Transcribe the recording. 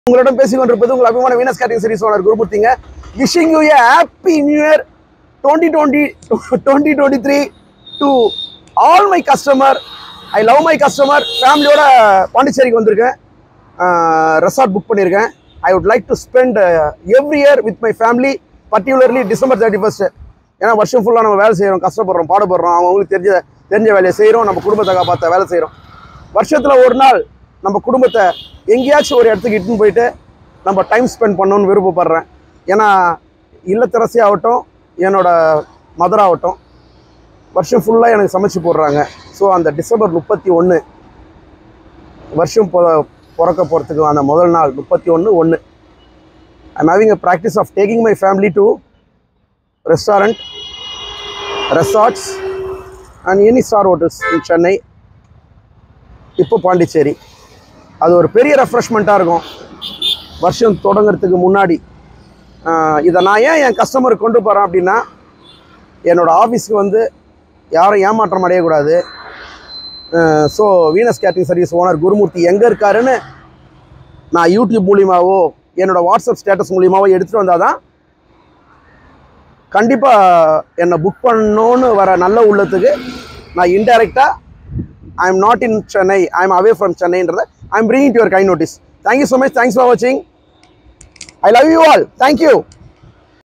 உங்களிடம் பேசிக் கொண்டிருப்பது உங்கள் அபிமான வீனஸ் கேட்டிங் சீரிஸ் ஓனர் குருமூர்த்திங்க wishing you happy new year twenty twenty twenty twenty three to all my customer I love my customer ஃபேமிலியோட பாண்டிச்சேரிக்கு வந்திருக்கேன் ரெசார்ட் புக் பண்ணியிருக்கேன் I would like to spend every year with my family particularly December thirty first ஏன்னா வருஷம் ஃபுல்லாக நம்ம வேலை செய்கிறோம் கஷ்டப்படுறோம் பாடுபடுறோம் அவங்களுக்கு தெரிஞ்ச தெரிஞ்ச வேலையை செய்கிறோம் நம்ம குடும்பத்தை காப்பாற்ற வேலை செய்கிறோம் வருஷத்தில் ஒரு நாள் நம்ம குடும்பத்தை எங்கேயாச்சும் ஒரு இடத்துக்கு இட்டுன்னு போயிட்டு நம்ம டைம் ஸ்பெண்ட் பண்ணணும்னு விருப்பப்படுறேன் ஏன்னா இல்லத்தரசி ஆகட்டும் என்னோட மதர் ஆகட்டும் வருஷம் ஃபுல்லாக எனக்கு சமைச்சு போடுறாங்க ஸோ அந்த டிசம்பர் முப்பத்தி ஒன்று வருஷம் பொ பிறக்க போகிறதுக்கு அந்த முதல் நாள் முப்பத்தி ஒன்று ஒன்று I'm having a practice of taking my family to restaurant resorts and any star hotels in Chennai இப்போ பாண்டிச்சேரி அது ஒரு பெரிய ரெஃப்ரெஷ்மெண்ட்டாக இருக்கும் வருஷம் தொடங்குறதுக்கு முன்னாடி ஆஹ் இதை நான் ஏன் என் கஸ்டமருக்கு கொண்டு போகிறேன் அப்படின்னா என்னோடய ஆஃபீஸ்க்கு வந்து யாரும் ஏமாற்றம் அடையக்கூடாது so Venus catering service owner Gurumoorthy எங்கே இருக்காருன்னு நான் யூடியூப் மூலியமாவோ என்னோடய வாட்ஸ்அப் ஸ்டேட்டஸ் மூலியமாவோ எடுத்துகிட்டு வந்தால் தான் கண்டிப்பாக என்னை புக் பண்ணணும்னு வர நல்ல உள்ளத்துக்கு நான் இன்டைரக்டாக I am not in Chennai I am away from சென்னைன்றதை ஐ எம் பிரிங்கிங் யுவர் கை notice thank you so much thanks for வாட்சிங் I love you all thank you